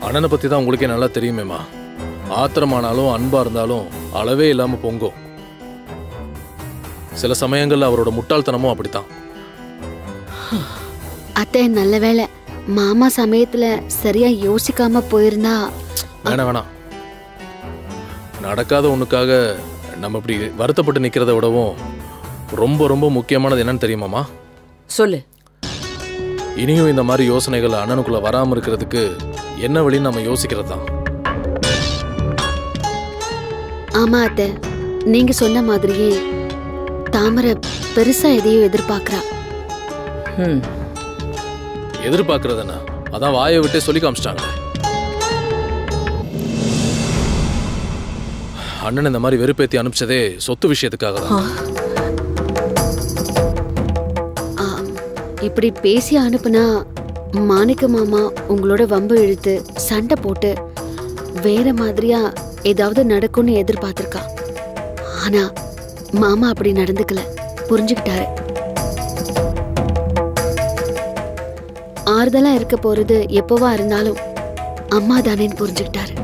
அண்ணனை பத்தி தான் உங்களுக்கே நல்லா தெரியுமேம்மா ஆத்திரமானாலும் அன்பா இருந்தாலும் அளவே இல்லாம பொங்கும் சில சமயங்கள்ல அவரோட முட்டாள்தனமும் அப்படித்தான் அத்தை நல்ல வேளை மாமா சமயத்துல சரியா யோசிக்காம போயிருந்தா வேணாம் வேணாம் நடக்காத ஒண்ணுக்காக நம்ம இப்படி வருத்தப்பட்டு நிக்கிறத விடவும் ரொம்ப ரொம்ப முக்கியமானது என்னன்னு தெரியுமாமா சொல்லு இனியும் இந்த மாதிரி யோசனைகள் அண்ணனுக்குள்ள வராம இருக்கிறதுக்கு என்ன வழின்னு நம்ம யோசிக்கிறது தான் ஆமா அத்தை நீங்க சொன்ன மாதிரியே தாமரை பெருசா எதையும் எதிர்பார்க்கறா ம் எதிர்பார்க்கறது என்ன அதான் வாயை விட்டே சொல்லி காமிச்சிட்டாங்க அண்ணன் இந்த மாதிரி வெறுப்பேத்தி அனுப்பிச்சதே சொத்து விஷயத்துக்காக தான் ஆம், இப்படி பேசி அனுப்புனா மாணிக்க மாமா உங்களோட வம்பு இழுத்து சண்டை போட்டு வேற மாதிரியா ஏதாவது நடக்கும்னு எதிர்பார்த்திருக்கா ஆனா மாமா அப்படி நடந்துக்கல புரிஞ்சுக்கிட்டாரு ஆறுதலா இருக்க போறது எப்பவா இருந்தாலும் அம்மா தானேன்னு புரிஞ்சுக்கிட்டாரு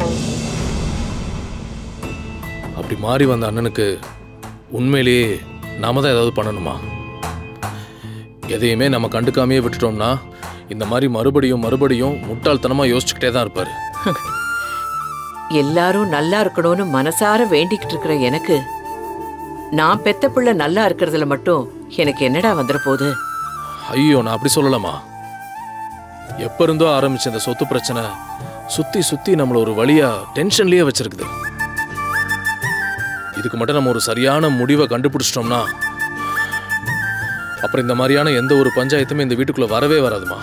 அப்படி மாறி வந்த அண்ணனுக்கு உண்மையிலேயே நாம தான் ஏதாவது பண்ணணுமா எதையுமே நம்ம கண்டுக்காமையே விட்டுட்டோம்னா இந்த மாதிரி மறுபடியும் மறுபடியும் முட்டாள்தனமா யோசிச்சுக்கிட்டே தான் இருப்பாரு எல்லாரும் நல்லா இருக்கணும்னு மனசார வேண்டிக்கிட்டு இருக்கிற எனக்கு நான் பெத்த பிள்ளை நல்லா இருக்கிறதுல மட்டும் எனக்கு என்னடா வந்துட போகுது ஐயோ நான் அப்படி சொல்லலாமா எப்ப இருந்தோ ஆரம்பிச்ச இந்த சொத்து பிரச்சனை சுத்தி சுத்தி நம்மள ஒரு வழியா டென்ஷன்லயே வச்சிருக்குது இதுக்கு மட்டும் நம்ம ஒரு சரியான முடிவை கண்டுபிடிச்சிட்டோம்னா அப்புறம் இந்த மாதிரியான எந்த ஒரு பஞ்சாயத்துமே இந்த வீட்டுக்குள்ள வரவே வராதுமா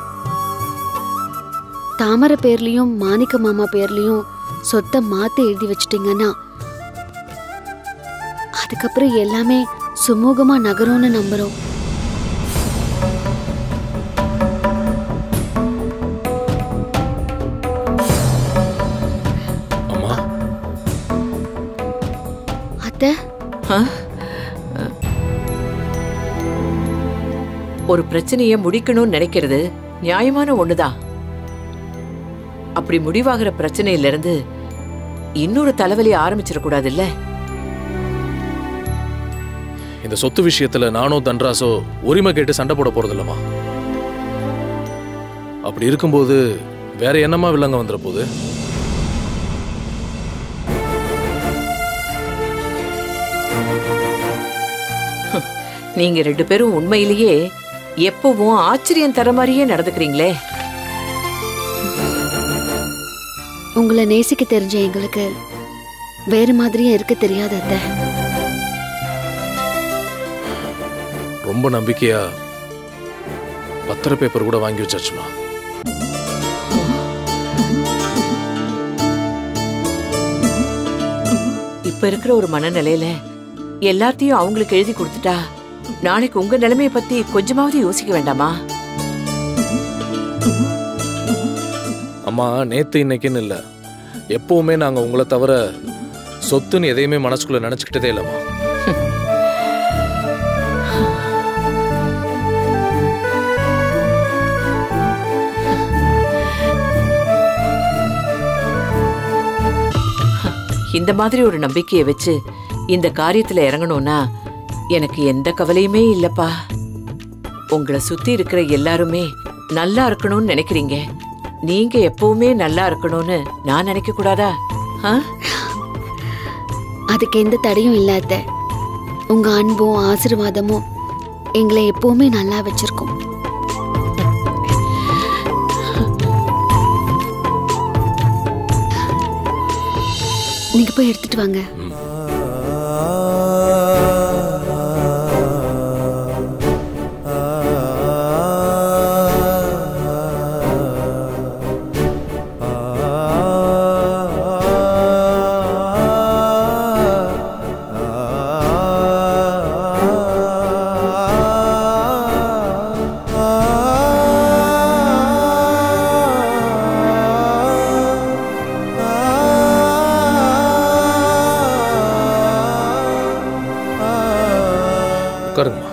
தாமரை பேர்லயும் மாணிக்க மாமா பேர்லயும் சொத்தை மாத்தி எழுதி வச்சிட்டீங்கன்னா அதுக்கப்புறம் எல்லாமே சுமூகமா நகரும்னு நம்புறோம் அம்மா அத்தை ஆ? ஒரு பிரச்சனைய முடிக்கணும்னு நினைக்கிறது நியாயமான ஒண்ணுதான் அப்படி முடிவாகிற பிரச்சனையில இருந்து இன்னொரு தலைவலி ஆரம்பிச்சிடக்கூடாது இல்ல இந்த சொத்து விஷயத்துல நானோ தன்ராசோ உரிமை கேட்டு சண்டை போட போறது இல்லம்மா அப்படி இருக்கும்போது வேற என்னமா வில்லங்க வந்துட போகுது நீங்க ரெண்டு பேரும் உண்மையிலேயே எப்பவும் ஆச்சரியம் தர மாதிரியே நடந்துக்கிறீங்களே உங்களை நேசிக்க தெரிஞ்ச எங்களுக்கு வேற மாதிரியே இருக்க தெரியாது அத்தை ரொம்ப நம்பிக்கையா பத்திர பேப்பர் கூட வாங்கி வச்சாச்சுமா இப்ப இருக்கிற ஒரு மனநிலையில எல்லாத்தையும் அவங்களுக்கு எழுதி கொடுத்துட்டா நாளைக்கு உங்க நிலைமைய பத்தி கொஞ்சமாவது யோசிக்க வேண்டாமா அம்மா நேத்து இன்னைக்குன்னு இல்ல எப்பவுமே நாங்க உங்களை தவிர சொத்துன்னு எதையுமே மனசுக்குள்ள நினைச்சுக்கிட்டதே இல்லம்மா இந்த மாதிரி ஒரு நம்பிக்கையை வச்சு இந்த காரியத்துல இறங்கணும்னா எனக்கு எந்த கவலையுமே இல்லப்பா உங்களை சுத்தி இருக்கிற எல்லாருமே நல்லா இருக்கணும்னு நினைக்கிறீங்க நீங்க எப்பவுமே நல்லா இருக்கணும்னு நான் நினைக்க கூடாதா ஆ? அதுக்கு எந்த தடையும் இல்ல அத்தை உங்க அன்பும் ஆசீர்வாதமும் எங்களை எப்பவுமே நல்லா வச்சிருக்கோம் நீங்க போய் எடுத்துட்டு வாங்க உட்காருங்கம்மா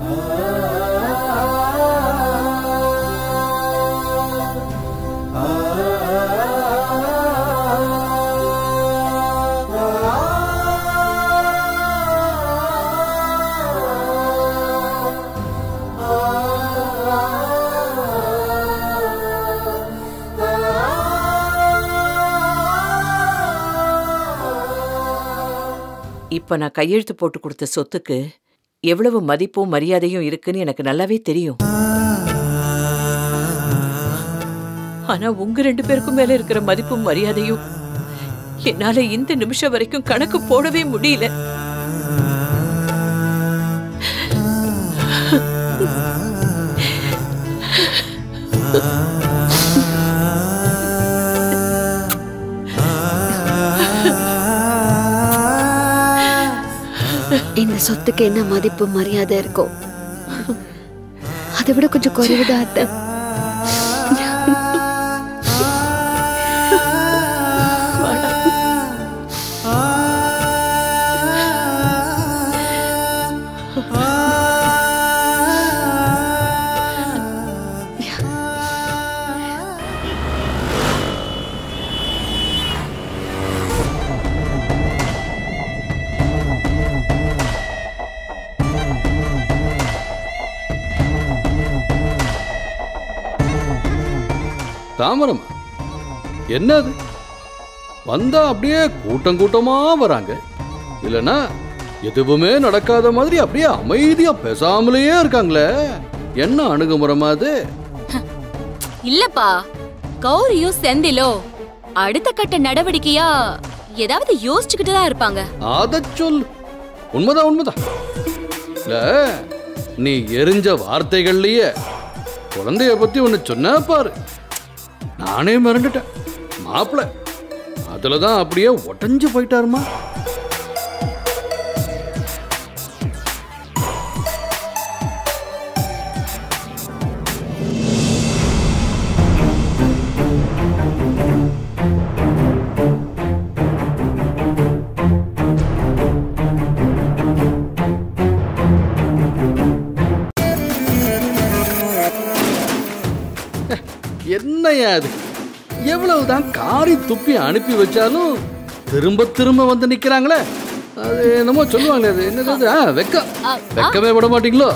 இப்ப நான் கையெழுத்து போட்டு கொடுத்த சொத்துக்கு எவ்வளவு மதிப்பும் மரியாதையும் இருக்குன்னு எனக்கு நல்லாவே தெரியும் ஆனா உங்க ரெண்டு பேருக்கும் மேல இருக்கிற மதிப்பும் மரியாதையும் என்னால இந்த நிமிஷம் வரைக்கும் கணக்கு போடவே முடியல இந்த சொத்துக்கு என்ன மதிப்பு மரியாதை இருக்கும் அதை விட கொஞ்சம் குறைவுதான் அத்தை தாமரம் என்னது வந்தா அப்படியே கூட்டம் கூட்டமா வராங்க இல்லனா எதுவுமே நடக்காத மாதிரி அப்படியே அமைதியா பேசாமலேயே இருக்காங்களே என்ன அணுகுமுறைமா அது இல்லப்பா கௌரியும் செந்திலோ அடுத்த கட்ட நடவடிக்கையா ஏதாவது யோசிச்சுக்கிட்டு தான் இருப்பாங்க அத சொல் உண்மைதான் உண்மைதான் இல்ல நீ எரிஞ்ச வார்த்தைகள்லயே குழந்தைய பத்தி ஒன்னு சொன்ன பாரு நானே மறந்துட்டேன் மாப்பிள அதுலதான் அப்படியே உடஞ்சு போயிட்டாருமா என்னையா அது எவ்வளவுதான் காரி துப்பி அனுப்பி வச்சாலும் திரும்ப திரும்ப வந்து நிக்கிறாங்களே அது என்னமோ சொல்லுவாங்களே அது என்னது அது? ஆ, வெக்கம் வெக்கமே விட மாட்டீங்களோ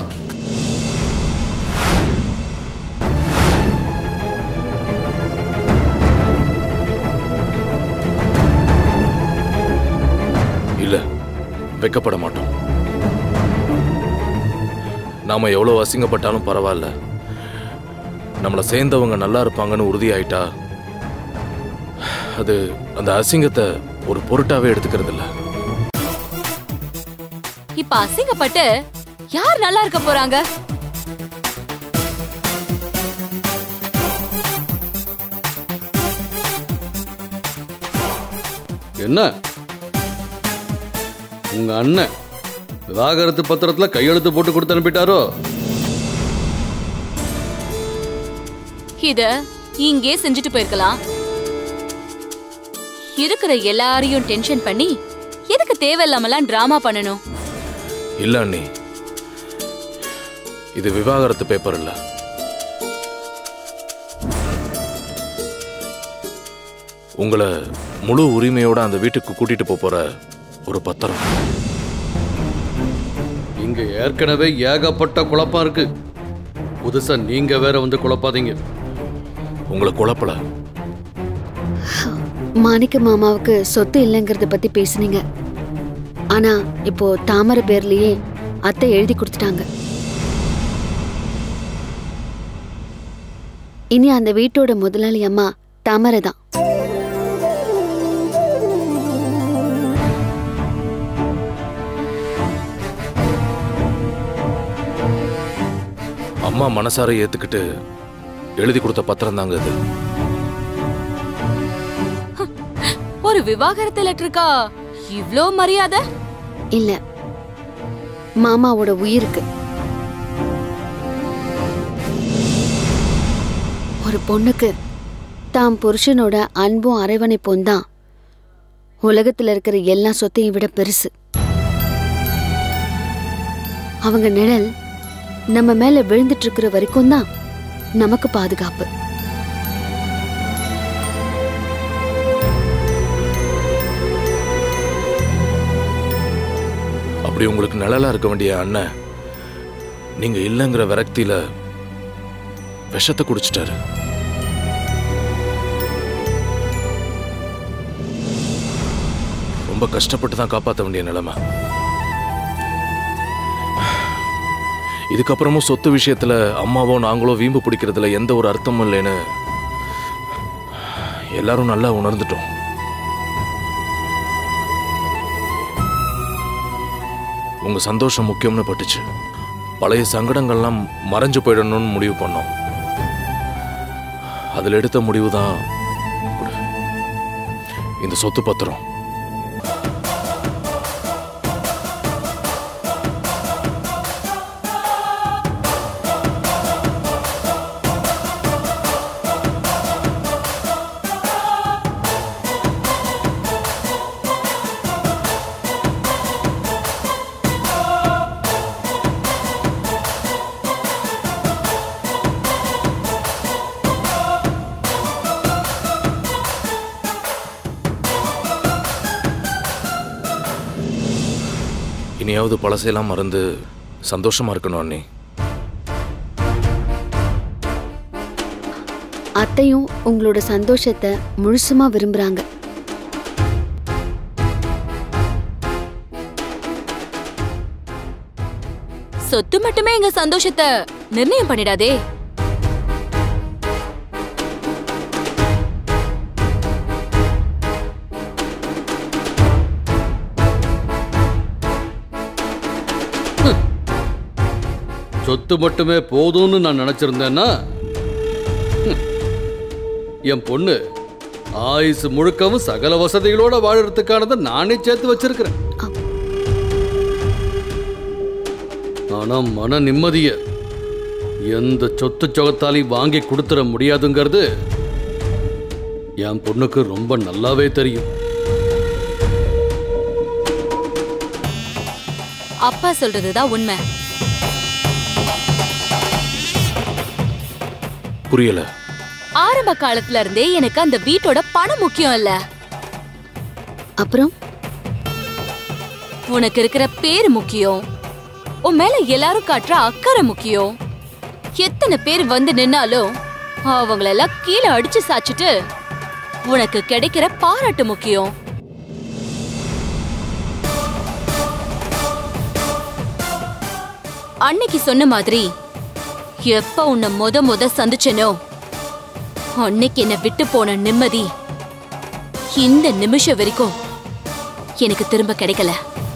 இல்ல வெக்கப்பட மாட்டோம் நாம எவ்வளவு அசிங்கப்பட்டாலும் பரவாயில்ல நம்மளை சேர்ந்தவங்க நல்லா இருப்பாங்கன்னு உறுதியாயிட்டா அது அந்த அசிங்கத்தை ஒரு பொருட்டாவே எடுத்துக்கிறது இல்ல இப்ப அசிங்கப்பட்டு யார் நல்லா இருக்க போறாங்க என்ன உங்க அண்ணன் விவாகரத்து பத்திரத்துல கையெழுத்து போட்டு கொடுத்து அனுப்பிட்டாரோ இத இங்கே செஞ்சுட்டு போயிருக்கலாம் இருக்கிற எல்லாரையும் டென்ஷன் பண்ணி எதுக்கு தேவையில்லாமலாம் டிராமா பண்ணணும் இல்ல அண்ணி இது விவாகரத்து பேப்பர் இல்ல உங்களை முழு உரிமையோட அந்த வீட்டுக்கு கூட்டிட்டு போப் போற ஒரு பத்திரம் இங்க ஏற்கனவே ஏகப்பட்ட குழப்பம் இருக்கு புதுசா நீங்க வேற வந்து குழப்பாதீங்க உங்களை குழப்பல மாணிக்க மாமாவுக்கு சொத்து இல்லைங்கிறத பத்தி பேசுனீங்க ஆனா இப்போ தாமரை பேர்லயே அத்தை எழுதி கொடுத்துட்டாங்க இனி அந்த வீட்டோட முதலாளி அம்மா தாமரை தான் அம்மா மனசார ஏத்துக்கிட்டு எழுதி கொடுத்த பத்திரம் தாங்க இது ஒரு விவாகரத்து லெட்டருக்கா இவ்ளோ மரியாதை இல்ல மாமாவோட உயிருக்கு ஒரு பொண்ணுக்கு தாம் புருஷனோட அன்பும் அரவணைப்பும் தான் உலகத்துல இருக்கிற எல்லா சொத்தையும் விட பெருசு அவங்க நிழல் நம்ம மேல விழுந்துட்டு இருக்கிற வரைக்கும் தான் நமக்கு பாதுகாப்பு அப்படி உங்களுக்கு நிழலா இருக்க வேண்டிய அண்ணன் நீங்க இல்லைங்கிற விரக்தியில விஷத்தை குடிச்சிட்டாரு ரொம்ப கஷ்டப்பட்டு தான் காப்பாற்ற வேண்டிய நிலைமை இதுக்கப்புறமும் சொத்து விஷயத்துல அம்மாவோ நாங்களோ வீம்பு பிடிக்கிறதுல எந்த ஒரு அர்த்தமும் இல்லைன்னு எல்லாரும் நல்லா உணர்ந்துட்டோம் உங்க சந்தோஷம் முக்கியம்னு பட்டுச்சு பழைய சங்கடங்கள்லாம் மறைஞ்சு போயிடணும்னு முடிவு பண்ணோம் அதில் எடுத்த முடிவு தான் இந்த சொத்து பத்திரம் இனியாவது பழசையெல்லாம் மறந்து சந்தோஷமா இருக்கணும் அண்ணி அத்தையும் உங்களோட சந்தோஷத்தை முழுசுமா விரும்புறாங்க சொத்து மட்டுமே எங்க சந்தோஷத்தை நிர்ணயம் பண்ணிடாதே சொத்து மட்டுமே போதும்னு நான் நினைச்சிருந்தேன்னா ஹம், என் பொண்ணு ஆயுசு முழுக்கவும் சகல வசதிகளோட வாழறதுக்கானதை நானே சேர்த்து வச்சிருக்கிறேன் ஆனா மன நிம்மதிய எந்த சொத்து சொகத்தாலையும் வாங்கி கொடுத்துட முடியாதுங்கிறது என் பொண்ணுக்கு ரொம்ப நல்லாவே தெரியும் அப்பா சொல்றதுதான் உண்மை புரியல ஆரம்ப காலத்துல இருந்தே எனக்கு அந்த வீட்டோட பணம் முக்கியம் இல்ல அப்புறம் உனக்கு இருக்கிற பேரு முக்கியம் உன் மேல எல்லாரும் காட்டுற அக்கறை முக்கியம் எத்தனை பேர் வந்து நின்னாலும் அவங்களெல்லாம் கீழே அடிச்சு சாச்சிட்டு உனக்கு கிடைக்கிற பாராட்டு முக்கியம் அன்னைக்கு சொன்ன மாதிரி எப்ப உன்னை முத முத சந்திச்சனோ அன்னைக்கு என்ன விட்டு போன நிம்மதி இந்த நிமிஷம் வரைக்கும் எனக்கு திரும்ப கிடைக்கல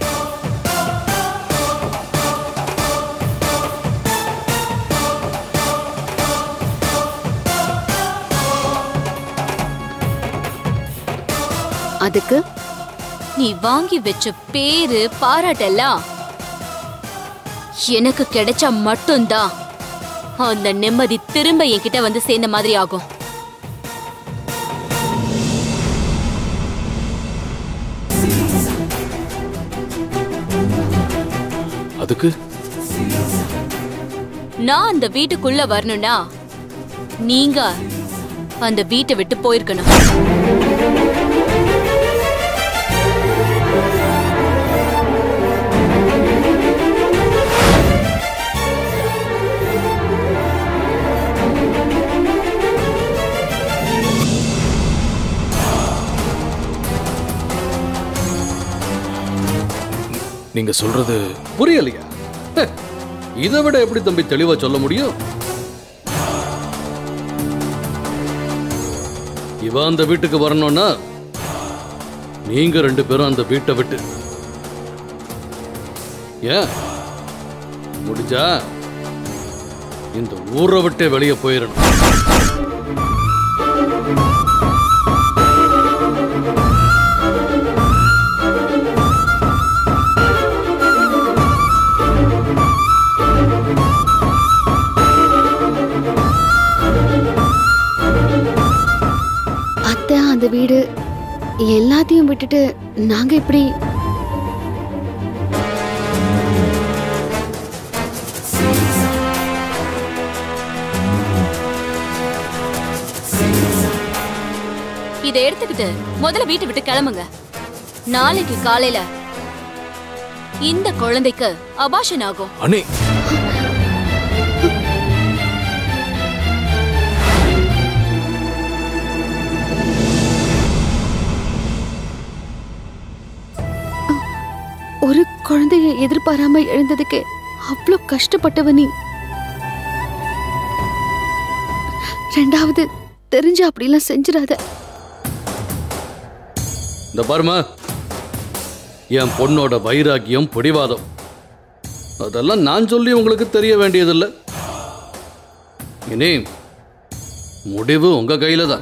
அதுக்கு நீ வாங்கி வச்ச பேரு பாராட்டெல்லாம் எனக்கு கிடைச்சா மட்டும்தான் அந்த நிம்மதி திரும்ப என்கிட்ட வந்து சேர்ந்த மாதிரி ஆகும் அதுக்கு நான் அந்த வீட்டுக்குள்ள வரணும்னா நீங்க அந்த வீட்டை விட்டு போயிருக்கணும் நீங்க சொல்றது புரியலையா ஹே, இதை விட எப்படி தம்பி தெளிவா சொல்ல முடியும் இவ அந்த வீட்டுக்கு வரணும்னா நீங்க ரெண்டு பேரும் அந்த வீட்டை விட்டு ஏன் முடிஞ்சா இந்த ஊரை விட்டே வெளியே போயிடணும் அத்தை அந்த வீடு எல்லாத்தையும் விட்டுட்டு நாங்க இப்படி இதை எடுத்துக்கிட்டு முதல்ல வீட்டை விட்டு கிளம்புங்க நாளைக்கு காலையில இந்த குழந்தைக்கு அபாஷன் ஆகும் அண்ணி ஒரு குழந்தைய எதிர்பாராம எழுந்ததுக்கு அவ்வளோ கஷ்டப்பட்டவ நீ ரெண்டாவது தெரிஞ்சு அப்படிலாம் செஞ்சிடாத இந்த பாருமா என் பொண்ணோட வைராக்கியம் பிடிவாதம் அதெல்லாம் நான் சொல்லி உங்களுக்கு தெரிய வேண்டியதில்லை இனி முடிவு உங்க கையில தான்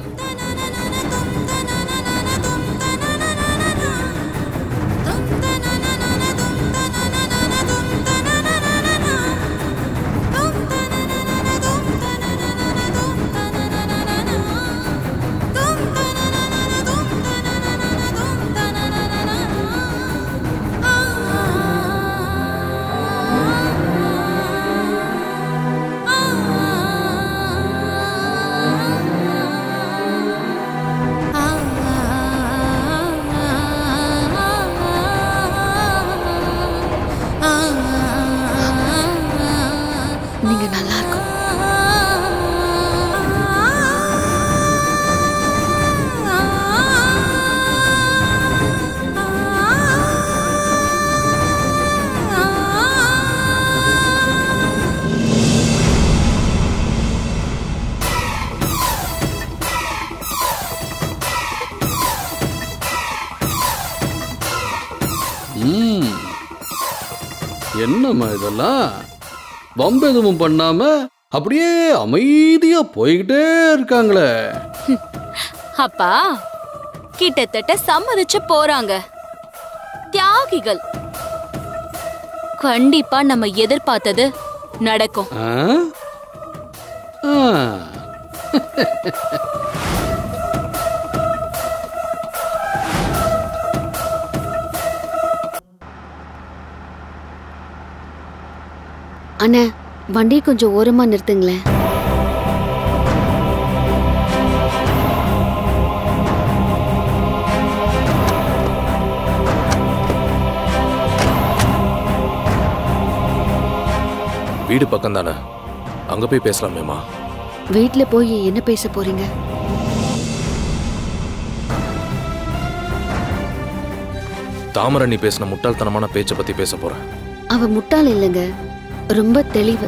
நீங்க நல்லா இருக்கும் ம் என்னம்மா இதெல்லாம் வம்பு எதுவும் பண்ணாம அப்படியே அமைதியா போய்கிட்டே இருக்காங்களே அப்பா கிட்டத்தட்ட சம்மதிச்சு போறாங்க தியாகிகள் கண்டிப்பா நம்ம எதிர்பார்த்தது நடக்கும் ஆ? ஆ. அண்ணா வண்டியை கொஞ்சம் ஓரமா நிறுத்துங்களேன் வீடு பக்கம் தானே அங்க போய் பேசலாமேம்மா வீட்ல போய் என்ன பேச போறீங்க தாமரணி பேசின முட்டாள்தனமான பேச்சை பத்தி பேச போறேன் அவ முட்டாள் இல்லைங்க ரொம்ப தெளிவு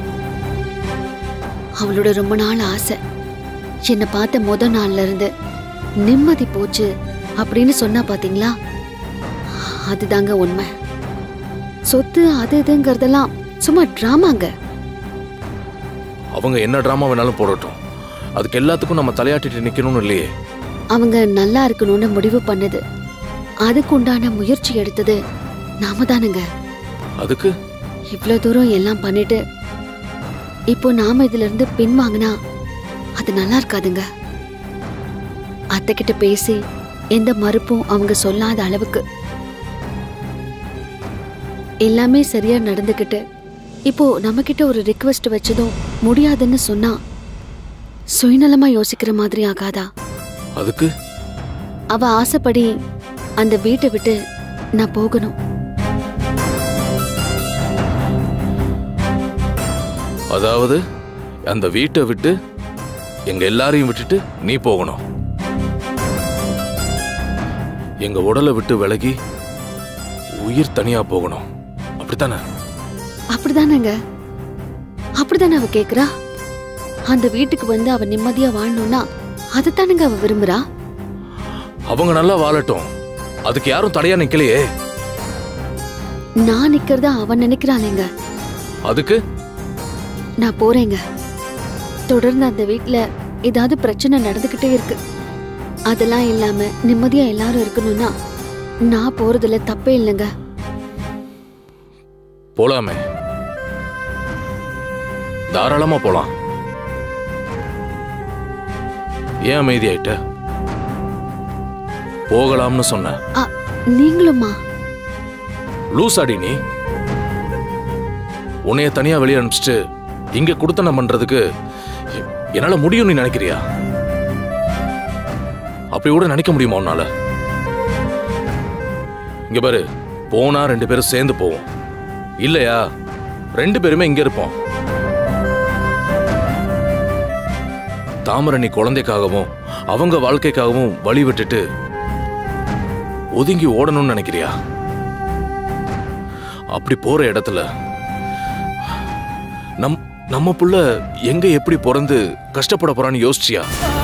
அவளோட ரொம்ப நாள் ஆசை என்னை பார்த்த முத நாள்ல இருந்து நிம்மதி போச்சு அப்படின்னு சொன்னா பாத்தீங்களா அதுதாங்க உண்மை சொத்து அது இதுங்கிறதெல்லாம் சும்மா டிராமாங்க அவங்க என்ன டிராமா வேணாலும் போடட்டும் அதுக்கு எல்லாத்துக்கும் நம்ம தலையாட்டிட்டு நிக்கணும்னு இல்லையே அவங்க நல்லா இருக்கணும்னு முடிவு பண்ணது அதுக்கு உண்டான முயற்சி எடுத்தது நாம தானுங்க அதுக்கு இவ்வளோ தூரம் எல்லாம் பண்ணிட்டு இப்போ நாம இதுல இருந்து பின்வாங்கினா அது நல்லா இருக்காதுங்க அத்தை கிட்ட பேசி எந்த மறுப்பும் அவங்க சொல்லாத அளவுக்கு எல்லாமே சரியா நடந்துக்கிட்டு இப்போ நம்ம கிட்ட ஒரு ரிக்வெஸ்ட் வச்சதும் முடியாதுன்னு சொன்னா சுயநலமா யோசிக்கிற மாதிரி ஆகாதா அதுக்கு அவ ஆசைப்படி அந்த வீட்டை விட்டு நான் போகணும் அதாவது அந்த வீட்டை விட்டு எங்க எல்லாரையும் விட்டுட்டு நீ போகணும் எங்க உடலை விட்டு விலகி உயிர் தனியா போகணும் அப்படித்தானே அப்படிதானேங்க அப்படிதானே அவ கேக்குறா அந்த வீட்டுக்கு வந்து அவ நிம்மதியா வாழணும்னா அதுதானுங்க அவ விரும்புறா அவங்க நல்லா வாழட்டும் அதுக்கு யாரும் தடையா நிக்கலையே நான் நிக்கிறதா அவன் நினைக்கிறாளேங்க அதுக்கு நான் போறேங்க தொடர்ந்து அந்த வீட்ல ஏதாவது பிரச்சனை நடந்துகிட்டே இருக்கு அதெல்லாம் இல்லாம நிம்மதியா எல்லாரும் இருக்கணும்னா நான் போறதுல தப்பே இல்லைங்க போலாமே தாராளமா போலாம் ஏன் அமைதியாயிட்ட போகலாம்னு சொன்ன அ, நீங்களுமா லூசாடி நீ உன்னைய தனியா வெளியே அனுப்பிச்சிட்டு இங்க குடுத்தனம் பண்றதுக்கு எ- என்னால முடியும் நீ நினைக்கிறியா அப்படி கூட நினைக்க முடியுமா உன்னால இங்க பாரு போனா ரெண்டு பேரும் சேர்ந்து போவோம் இல்லையா ரெண்டு பேருமே இங்க இருப்போம் தாமரணி குழந்தைக்காகவும் அவங்க வாழ்க்கைக்காகவும் வழி விட்டுட்டு ஒதுங்கி ஓடணும்னு நினைக்கிறியா அப்படி போற இடத்துல நம் நம்ம புள்ள எங்க எப்படி பிறந்து கஷ்டப்பட போறான்னு யோசிச்சியா